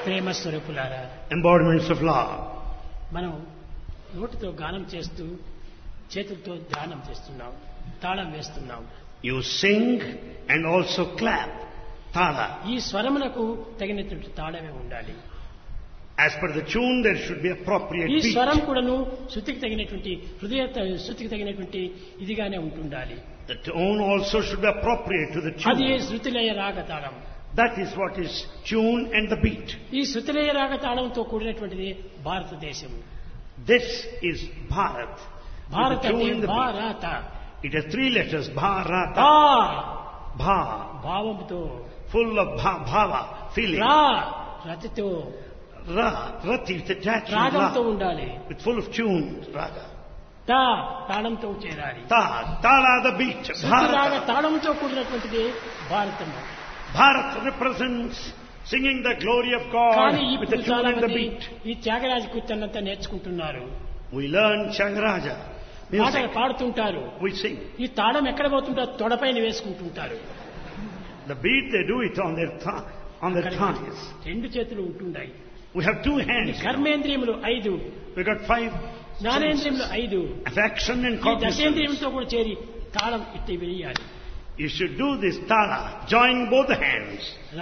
ప్రేమ స్వరూపులారా embodiments of love. మనం నోటితో గానం చేస్తూ చేతులతో ధ్యానం చేస్తున్నాం తాళం వేస్తున్నాం You sing and also clap. Tala. ఈ స్వరమునకు తగినటువంటి తాళమే ఉండాలి As per the tune, there should be appropriate ఈ beat. స్వరం కూడాను శృతికి తగినటువంటి హృదయ శృతికి తగినటువంటి ఇదిగానే ఉంటుండాలి The tone also should be appropriate to the అది tune. శృతిలయ రాగ తాళం That is what is tune and the beat. ఈ శృతిలయ రాగ తాళంతో కూడినటువంటిది భారతదేశం This is Bharat. With భారత the tune అంటే and the beat. భారత It has three letters, Bharata, భా Bha, భావంతో full of bha, bhava, feeling. రా రతితో Ra, Rati with attachment, రాగంతో Ra, ఉండాలి with full of tune, Raga. తా తాళంతో చేరాలి Ta, Tala the beat, శృతి రాగ Bharata. తాళంతో కూడినటువంటిది Bharatam Bharat represents singing the glory of God కానీ with the ఇప్పుడు tune చాలా and the మంది beat. ఈ త్యాగరాజ కీర్తనంతా నేర్చుకుంటున్నారు We learn Changaraja పాటలు music. పాడుతుంటారు We sing. ఈ తాళం ఎక్కడ పోతుంటారు తొడపైన వేసుకుంటుంటారు The beat they do it on their th- on their అక్కడ tongues. రెండు చేతులు ఉంటుండాయి We have two ఈ hands. కర్మేంద్రియములు ఐదు We got five జ్ఞానేంద్రియములు senses. ఐదు Affection and ఈ cognizance. దశేంద్రియంతో కూడా చేరి తాళం ఇట్టి వేయాలి You should do this tala, join both hands.